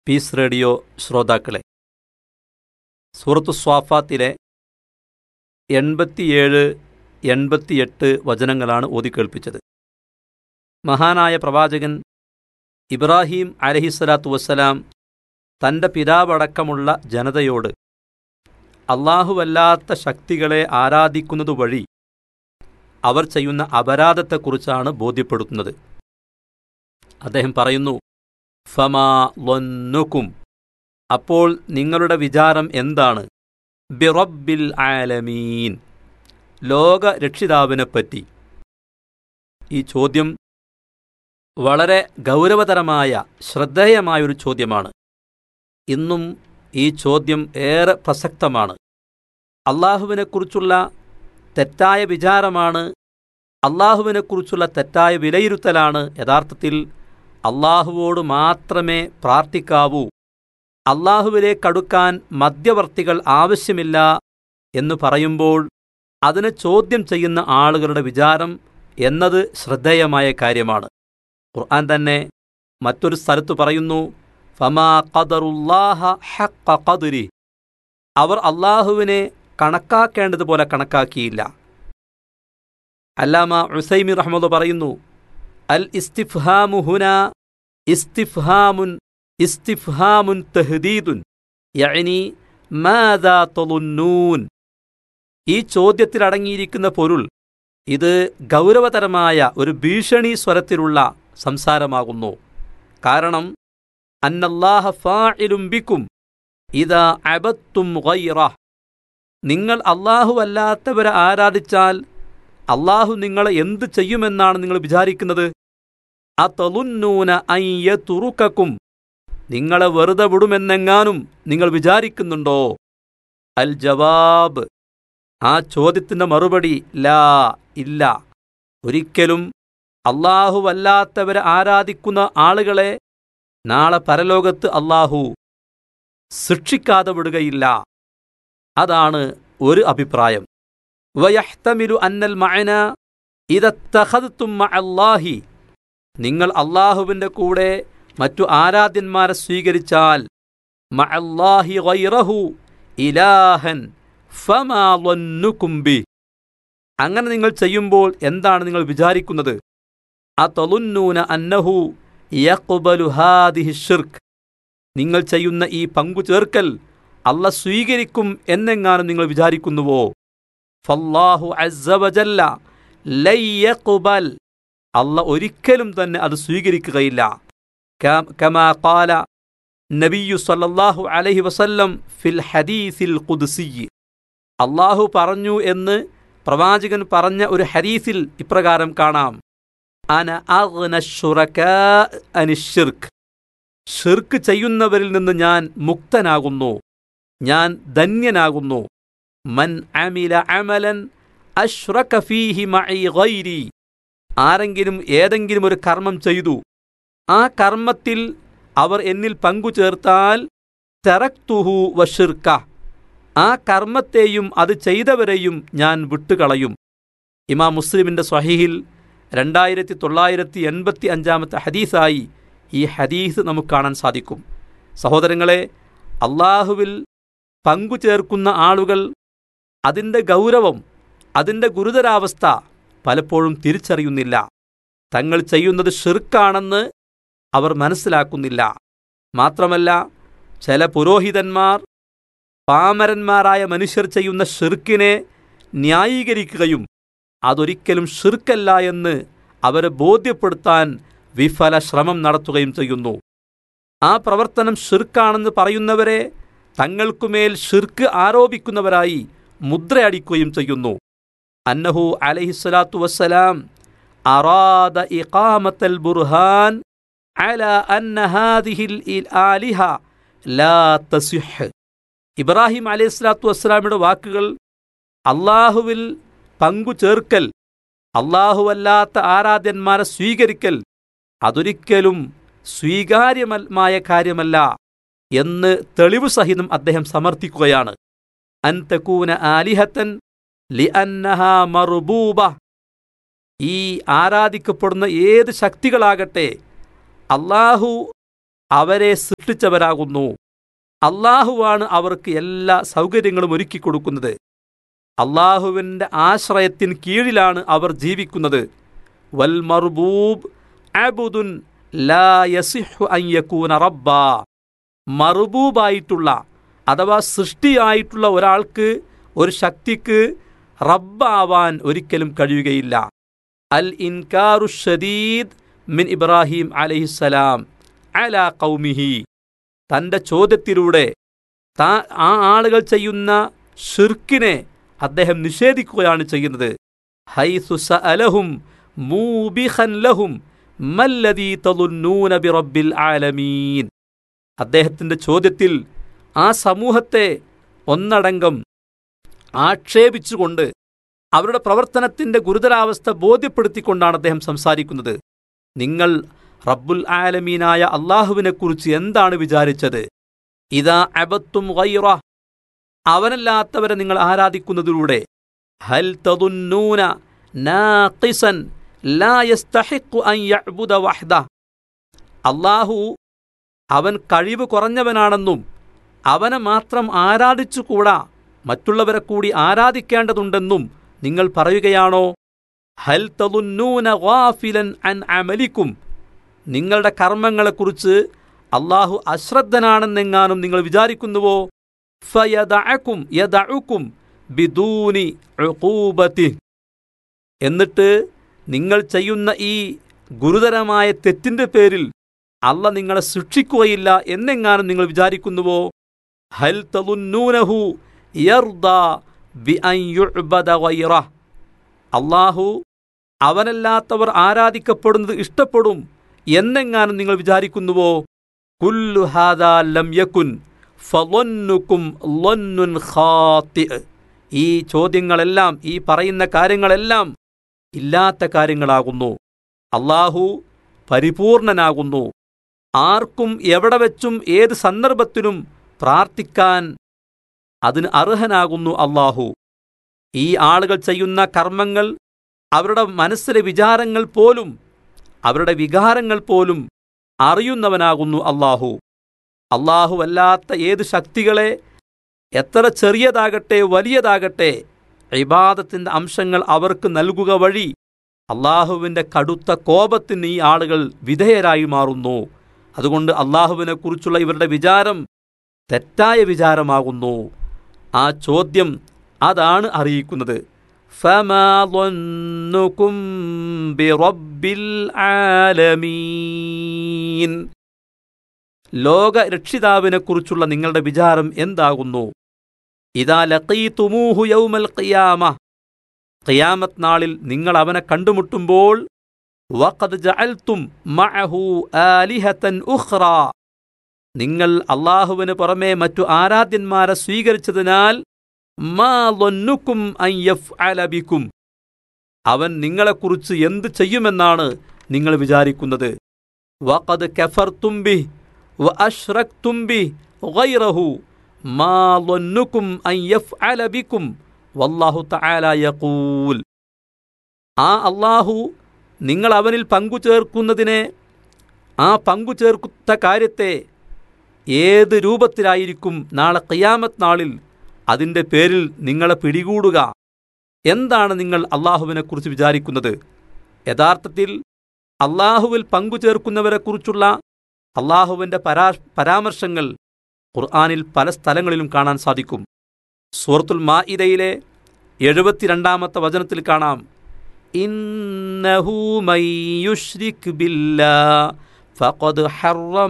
piece radio ശ്രോതാക്കളെ സൂറത്തു സ്വാഫാത്തിലെ എൺപത്തിയേഴ് എൺപത്തിയെട്ട് വചനങ്ങളാണ് ഓതിക്കേൾപ്പിച്ചത് മഹാനായ പ്രവാചകൻ ഇബ്രാഹിം അലഹിസ്വലാത്തു വസ്സലാം തൻ്റെ പിതാവടക്കമുള്ള ജനതയോട് അള്ളാഹുവല്ലാത്ത ശക്തികളെ ആരാധിക്കുന്നത് വഴി അവർ ചെയ്യുന്ന അപരാധത്തെക്കുറിച്ചാണ് ബോധ്യപ്പെടുത്തുന്നത് അദ്ദേഹം പറയുന്നു ഫമാ ലൊന്നുക്കും അപ്പോൾ നിങ്ങളുടെ വിചാരം എന്താണ് ബിറബ്ബിൽ ആലമീൻ ലോക രക്ഷിതാവിനെപ്പറ്റി ഈ ചോദ്യം വളരെ ഗൗരവതരമായ ശ്രദ്ധേയമായൊരു ചോദ്യമാണ് ഇന്നും ഈ ചോദ്യം ഏറെ പ്രസക്തമാണ് അള്ളാഹുവിനെക്കുറിച്ചുള്ള തെറ്റായ വിചാരമാണ് അള്ളാഹുവിനെക്കുറിച്ചുള്ള തെറ്റായ വിലയിരുത്തലാണ് യഥാർത്ഥത്തിൽ അള്ളാഹുവോട് മാത്രമേ പ്രാർത്ഥിക്കാവൂ അള്ളാഹുവിലേക്കടുക്കാൻ മധ്യവർത്തികൾ ആവശ്യമില്ല എന്ന് പറയുമ്പോൾ അതിനെ ചോദ്യം ചെയ്യുന്ന ആളുകളുടെ വിചാരം എന്നത് ശ്രദ്ധേയമായ കാര്യമാണ് ഖുർആൻ തന്നെ മറ്റൊരു സ്ഥലത്ത് പറയുന്നു ഫമാ ഖദറുല്ലാഹ ഹഖ ഖദരി അവർ അള്ളാഹുവിനെ കണക്കാക്കേണ്ടതുപോലെ കണക്കാക്കിയില്ല അല്ലാമ ഉസൈമി റഹ്മദ് പറയുന്നു അൽ ഇസ്തിഫ്ഹാമു ഹുന ഇസ്തിഫ്ഹാമുൻ ഇസ്തിഫ്ഹാമുൻ തഹ്ദീദുൻ യഅനി മാദാ തളുന്നൂൻ ഈ ചോദ്യത്തിൽ അടങ്ങിയിരിക്കുന്ന പൊരുൾ ഇത് ഗൗരവതരമായ ഒരു ഭീഷണി സ്വരത്തിലുള്ള സംസാരമാകുന്നു കാരണം അന്നല്ലാഹ ഫാഇലും ബിക്കും ഇതാ അബത്തും ഗൈറ നിങ്ങൾ അള്ളാഹു അല്ലാത്തവരെ ആരാധിച്ചാൽ അള്ളാഹു നിങ്ങളെ എന്ത് ചെയ്യുമെന്നാണ് നിങ്ങൾ വിചാരിക്കുന്നത് അതലുന്നൂന അയ്യതുറുക്കും നിങ്ങളെ വെറുതെ വിടുമെന്നെങ്ങാനും നിങ്ങൾ വിചാരിക്കുന്നുണ്ടോ അൽ ജവാബ് ആ ചോദ്യത്തിന്റെ മറുപടി ലാ ഇല്ല ഒരിക്കലും അല്ലാഹുവല്ലാത്തവരെ ആരാധിക്കുന്ന ആളുകളെ നാളെ പരലോകത്ത് അള്ളാഹു ശിക്ഷിക്കാതെ വിടുകയില്ല അതാണ് ഒരു അഭിപ്രായം വയഹ്തമിലു അന്നൽ മഅന ഇതത്തഖദ്തും മഅല്ലാഹി നിങ്ങൾ അള്ളാഹുവിൻ്റെ കൂടെ മറ്റു ആരാധ്യന്മാരെ സ്വീകരിച്ചാൽ മഅല്ലാഹി ഗൈറഹു ഇലാഹൻ ഫമാ ളന്നുകും ബി അങ്ങനെ നിങ്ങൾ ചെയ്യുമ്പോൾ എന്താണ് നിങ്ങൾ വിചാരിക്കുന്നത് അതളുന്നൂന അന്നഹു യഖ്ബലു ഹാദിഹി ഷിർക്ക് നിങ്ങൾ ചെയ്യുന്ന ഈ പങ്കു ചേർക്കൽ അല്ല സ്വീകരിക്കും എന്നെങ്ങാനും നിങ്ങൾ വിചാരിക്കുന്നുവോ ഫല്ലാഹു അസ്സവജല്ല ലയ്യഖ്ബൽ അല്ല ഒരിക്കലും തന്നെ അത് സ്വീകരിക്കുകയില്ല കമാ ഖാല നബിയു സല്ലല്ലാഹു അലൈഹി വസല്ലം ഫിൽ ഹദീസിൽ ഖുദ്സി അള്ളാഹു പറഞ്ഞു എന്ന് പ്രവാചകൻ പറഞ്ഞ ഒരു ഹദീസിൽ ഇപ്രകാരം കാണാം അന അഗ്ന ശുറകാ അനിഷിർക്ക് ഷിർക്ക് ചെയ്യുന്നവരിൽ നിന്ന് ഞാൻ മുക്തനാകുന്നു ഞാൻ ധന്യനാകുന്നു മൻ അമില അമലൻ അഷ്റക ഫീഹി മഇ ഗൈരി ആരെങ്കിലും ഏതെങ്കിലും ഒരു കർമ്മം ചെയ്തു ആ കർമ്മത്തിൽ അവർ എന്നിൽ പങ്കു ചേർത്താൽ തെറക്തുഹു വഷിർക്ക ആ കർമ്മത്തെയും അത് ചെയ്തവരെയും ഞാൻ വിട്ടുകളയും ഇമാ മുസ്ലിമിന്റെ സ്വഹീഹിൽ രണ്ടായിരത്തി തൊള്ളായിരത്തി എൺപത്തി അഞ്ചാമത്തെ ഹദീസായി ഈ ഹദീസ് നമുക്ക് കാണാൻ സാധിക്കും സഹോദരങ്ങളെ അള്ളാഹുവിൽ പങ്കു ചേർക്കുന്ന ആളുകൾ അതിൻ്റെ ഗൗരവം അതിൻ്റെ ഗുരുതരാവസ്ഥ പലപ്പോഴും തിരിച്ചറിയുന്നില്ല തങ്ങൾ ചെയ്യുന്നത് ഷിർക്കാണെന്ന് അവർ മനസ്സിലാക്കുന്നില്ല മാത്രമല്ല ചില പുരോഹിതന്മാർ പാമരന്മാരായ മനുഷ്യർ ചെയ്യുന്ന ഷിർക്കിനെ ന്യായീകരിക്കുകയും അതൊരിക്കലും ഷിർക്കല്ല എന്ന് അവരെ ബോധ്യപ്പെടുത്താൻ വിഫല ശ്രമം നടത്തുകയും ചെയ്യുന്നു ആ പ്രവർത്തനം ഷിർക്കാണെന്ന് പറയുന്നവരെ തങ്ങൾക്കുമേൽ ഷിർക്ക് ആരോപിക്കുന്നവരായി മുദ്രയടിക്കുകയും ചെയ്യുന്നു അന്നഹു അലഹിസ്വലാത്തു വസ്സലാം അറാദ ഇഖാമത്തൽ ബുർഹാൻ അല അന്ന ഹാദിഹിൽ ആലിഹ ലാ തസിഹ് ഇബ്രാഹിം അലൈഹി സ്വലാത്തു വസ്സലാമിയുടെ വാക്കുകൾ അള്ളാഹുവിൽ പങ്കു ചേർക്കൽ അള്ളാഹുവല്ലാത്ത ആരാധ്യന്മാരെ സ്വീകരിക്കൽ അതൊരിക്കലും സ്വീകാര്യമായ കാര്യമല്ല എന്ന് തെളിവ് സഹിതം അദ്ദേഹം സമർത്ഥിക്കുകയാണ് അൻതക്കൂന ആലിഹത്തൻ ലി അന്നഹ മറുബൂബ ഈ ആരാധിക്കപ്പെടുന്ന ഏത് ശക്തികളാകട്ടെ അള്ളാഹു അവരെ സൃഷ്ടിച്ചവരാകുന്നു അള്ളാഹുവാണ് അവർക്ക് എല്ലാ സൗകര്യങ്ങളും ഒരുക്കി കൊടുക്കുന്നത് അള്ളാഹുവിൻ്റെ ആശ്രയത്തിന് കീഴിലാണ് അവർ ജീവിക്കുന്നത് വൽ മർബൂബ് അബുദുൻ ലാ യസിഹു അൻ യകൂന റബ്ബ മറുബൂബായിട്ടുള്ള അഥവാ സൃഷ്ടിയായിട്ടുള്ള ഒരാൾക്ക് ഒരു ശക്തിക്ക് റബ്ബാവാൻ ഒരിക്കലും കഴിയുകയില്ല അൽ ഇൻകാറു ഷദീദ് മിൻ ഇബ്രാഹിം അലഹിസ്സലാം അല കൗമിഹി തൻ്റെ ചോദ്യത്തിലൂടെ താ ആ ആളുകൾ ചെയ്യുന്ന ഷിർക്കിനെ അദ്ദേഹം നിഷേധിക്കുകയാണ് ചെയ്യുന്നത് ഹൈസു സഅലഹും മൂബിഖൻ ലഹും മല്ലദീ തളുന്നൂന ബിറബ്ബിൽ ആലമീൻ അദ്ദേഹത്തിൻ്റെ ചോദ്യത്തിൽ ആ സമൂഹത്തെ ഒന്നടങ്കം ആക്ഷേപിച്ചുകൊണ്ട് അവരുടെ പ്രവർത്തനത്തിൻ്റെ ഗുരുതരാവസ്ഥ ബോധ്യപ്പെടുത്തിക്കൊണ്ടാണ് അദ്ദേഹം സംസാരിക്കുന്നത് നിങ്ങൾ റബ്ബുൽ ആലമീനായ അള്ളാഹുവിനെക്കുറിച്ച് എന്താണ് വിചാരിച്ചത് ഇതാ അബത്തും ഗൈറ അവനല്ലാത്തവരെ നിങ്ങൾ ആരാധിക്കുന്നതിലൂടെ ഹൽ തദുന്നൂന നാഖിസൻ ലാ യസ്തഹിഖു അൻ യഅ്ബുദ വഹ്ദ അള്ളാഹു അവൻ കഴിവ് കുറഞ്ഞവനാണെന്നും അവനെ മാത്രം ആരാധിച്ചുകൂടാ മറ്റുള്ളവരെ കൂടി ആരാധിക്കേണ്ടതുണ്ടെന്നും നിങ്ങൾ പറയുകയാണോ ഹൽ തദുന്നൂന ഗാഫിലൻ അൻ അമലിക്കും നിങ്ങളുടെ കർമ്മങ്ങളെക്കുറിച്ച് അള്ളാഹു അശ്രദ്ധനാണെന്നെങ്ങാനും നിങ്ങൾ വിചാരിക്കുന്നുവോ ഫയദഅക്കും യദഉക്കും ബിദൂനി ഉഖൂബതി എന്നിട്ട് നിങ്ങൾ ചെയ്യുന്ന ഈ ഗുരുതരമായ തെറ്റിന്റെ പേരിൽ അല്ല നിങ്ങളെ ശിക്ഷിക്കുകയില്ല എന്നെങ്ങാനും നിങ്ങൾ വിചാരിക്കുന്നുവോ ഹൽ തലുന്നൂനഹു യർദ ബി അൻ യുഅ്ബദ ഗൈറ അള്ളാഹു അവനല്ലാത്തവർ ആരാധിക്കപ്പെടുന്നത് ഇഷ്ടപ്പെടും എന്നെങ്ങാനും നിങ്ങൾ വിചാരിക്കുന്നുവോ കുല്ലു ഹാദാ ലം യകുൻ ഫളന്നുക്കും ലന്നുൻ ഖാത്തി ഈ ചോദ്യങ്ങളെല്ലാം ഈ പറയുന്ന കാര്യങ്ങളെല്ലാം ഇല്ലാത്ത കാര്യങ്ങളാകുന്നു അള്ളാഹു പരിപൂർണനാകുന്നു ആർക്കും എവിടെ വെച്ചും ഏത് സന്ദർഭത്തിലും പ്രാർത്ഥിക്കാൻ അതിന് അർഹനാകുന്നു അള്ളാഹു ഈ ആളുകൾ ചെയ്യുന്ന കർമ്മങ്ങൾ അവരുടെ മനസ്സിലെ വിചാരങ്ങൾ പോലും അവരുടെ വികാരങ്ങൾ പോലും അറിയുന്നവനാകുന്നു അള്ളാഹു അള്ളാഹു അല്ലാത്ത ഏത് ശക്തികളെ എത്ര ചെറിയതാകട്ടെ വലിയതാകട്ടെ ഇബാദത്തിൻ്റെ അംശങ്ങൾ അവർക്ക് നൽകുക വഴി അള്ളാഹുവിൻ്റെ കടുത്ത കോപത്തിന് ഈ ആളുകൾ വിധേയരായി മാറുന്നു അതുകൊണ്ട് അള്ളാഹുവിനെക്കുറിച്ചുള്ള ഇവരുടെ വിചാരം തെറ്റായ വിചാരമാകുന്നു ആ ചോദ്യം അതാണ് അറിയിക്കുന്നത് فما ظنكم برب العالمين ലോക രക്ഷിതാവിനെക്കുറിച്ചുള്ള നിങ്ങളുടെ വിചാരം എന്താകുന്നു ഇതാ ലഖീതുമൂഹു യൗമൽ ഖിയാമ ഖിയാമത്ത് നാളിൽ നിങ്ങൾ അവനെ കണ്ടുമുട്ടുമ്പോൾ വഖദ് ജഅൽതും മഅഹു ആലിഹതൻ ഉഖ്റ നിങ്ങൾ അള്ളാഹുവിന് പുറമെ മറ്റു ആരാധ്യന്മാരെ സ്വീകരിച്ചതിനാൽ മാ ലൊന്നുക്കും അയ്യഫ് അവൻ നിങ്ങളെക്കുറിച്ച് എന്ത് ചെയ്യുമെന്നാണ് നിങ്ങൾ വിചാരിക്കുന്നത് വഖദ് കഫർ തുമ്പി വ അഷ്റക് തുമ്പി ഗൈറഹു മാ ലൊന്നുക്കും അയ്യഫ് അലബിക്കും വല്ലാഹു തആല യഖൂൽ ആ അള്ളാഹു നിങ്ങൾ അവനിൽ പങ്കു ചേർക്കുന്നതിനെ ആ പങ്കു ചേർക്കുന്ന കാര്യത്തെ ഏത് രൂപത്തിലായിരിക്കും നാളെ ഖിയാമത്ത് നാളിൽ അതിൻ്റെ പേരിൽ നിങ്ങളെ പിടികൂടുക എന്താണ് നിങ്ങൾ അള്ളാഹുവിനെക്കുറിച്ച് വിചാരിക്കുന്നത് യഥാർത്ഥത്തിൽ അള്ളാഹുവിൽ പങ്കുചേർക്കുന്നവരെക്കുറിച്ചുള്ള അള്ളാഹുവിൻ്റെ പരാ പരാമർശങ്ങൾ ഖുർആാനിൽ പല സ്ഥലങ്ങളിലും കാണാൻ സാധിക്കും സൂറത്തുൽ മാഇദയിലെ എഴുപത്തിരണ്ടാമത്തെ വചനത്തിൽ കാണാം ഇന്നഹു മൈ യുശ്രിക് ബില്ലാ ഫഖദ് ഹറമ